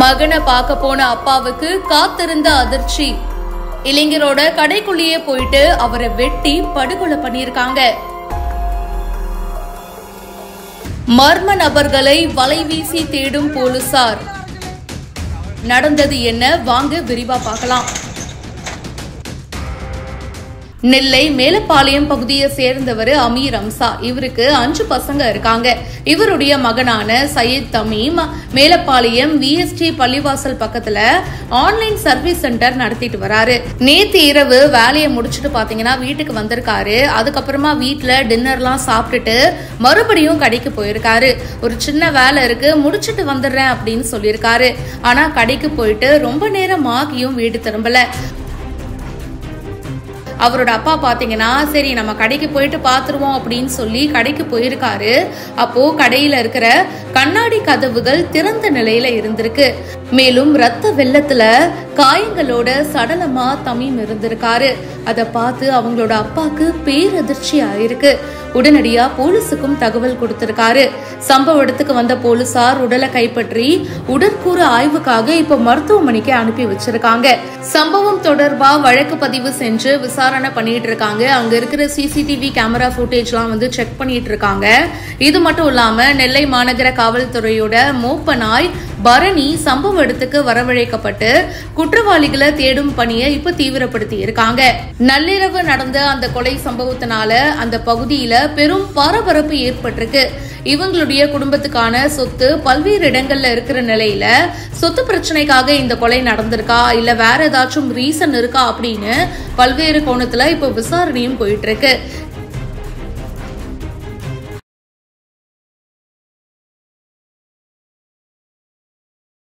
மகனை பார்க்க போன அப்பாவுக்கு காத்திருந்த அதிர்ச்சி இளைஞரோட கடைக்குள்ளேயே போயிட்டு அவரை வெட்டி படுகொலை பண்ணியிருக்காங்க மர்ம நபர்களை வலைவீசி தேடும் போலீசார் நடந்தது என்ன வாங்க விரிவா பார்க்கலாம் நெல்லை மேலப்பாளையம் பகுதியை சேர்ந்தவர் அமீர் அம்சா இவருக்கு அஞ்சு பசங்க இருக்காங்க இவருடைய மகனான சையத் தமீம் மேலப்பாளையம் விஎஸ்டி பள்ளிவாசல் பக்கத்துல ஆன்லைன் சர்வீஸ் சென்டர் நடத்திட்டு வராரு நேத்து இரவு வேலையை முடிச்சுட்டு பாத்தீங்கன்னா வீட்டுக்கு வந்திருக்காரு அதுக்கப்புறமா வீட்டுல டின்னர்லாம் சாப்பிட்டுட்டு மறுபடியும் கடைக்கு போயிருக்காரு ஒரு சின்ன வேலை இருக்கு முடிச்சிட்டு வந்துடுறேன் அப்படின்னு சொல்லியிருக்காரு ஆனா கடைக்கு போயிட்டு ரொம்ப நேரம் ஆகியும் வீடு திரும்பல அவரோட அப்பா பாத்தீங்கன்னா சரி நம்ம கடைக்கு போயிட்டு பாத்துருவோம் அப்படின்னு சொல்லி கடைக்கு போயிருக்காரு அப்போ கடையில இருக்கிற கண்ணாடி கதவுகள் திறந்த நிலையில இருந்திருக்கு மேலும் ரத்த வெள்ளத்துல காயங்களோட சடலமா தமீம் இருந்திருக்காரு அதை பார்த்து அவங்களோட அப்பாக்கு பேரதிர்ச்சி ஆயிருக்கு உடனடியா போலீஸுக்கும் தகவல் கொடுத்திருக்காரு சம்பவ இடத்துக்கு வந்த போலீசார் உடலை கைப்பற்றி உடற்கூறு ஆய்வுக்காக இப்ப மருத்துவமனைக்கு அனுப்பி வச்சிருக்காங்க சம்பவம் தொடர்பா வழக்கு பதிவு செஞ்சு விசாரணை பண்ணிட்டு இருக்காங்க அங்க இருக்கிற சிசிடிவி கேமரா ஃபுட்டேஜ்லாம் வந்து செக் பண்ணிட்டு இருக்காங்க இது மட்டும் இல்லாம நெல்லை மாநகர காவல்துறையோட மோப்ப நாய் பரணி சம்பவ இடத்துக்கு வரவழைக்கப்பட்டு குற்றவாளிகளை தேடும் பணியை இப்ப தீவிரப்படுத்தி இருக்காங்க நள்ளிரவு நடந்த அந்த கொலை சம்பவத்தினால அந்த பகுதியில பெரும் பரபரப்பு ஏற்பட்டிருக்கு இவங்களுடைய குடும்பத்துக்கான சொத்து பல்வேறு இடங்கள்ல இருக்கிற நிலையில சொத்து பிரச்சனைக்காக இந்த கொலை நடந்திருக்கா இல்ல வேற ஏதாச்சும் ரீசன் இருக்கா அப்படின்னு பல்வேறு கோணத்துல இப்ப விசாரணையும் போயிட்டு இருக்கு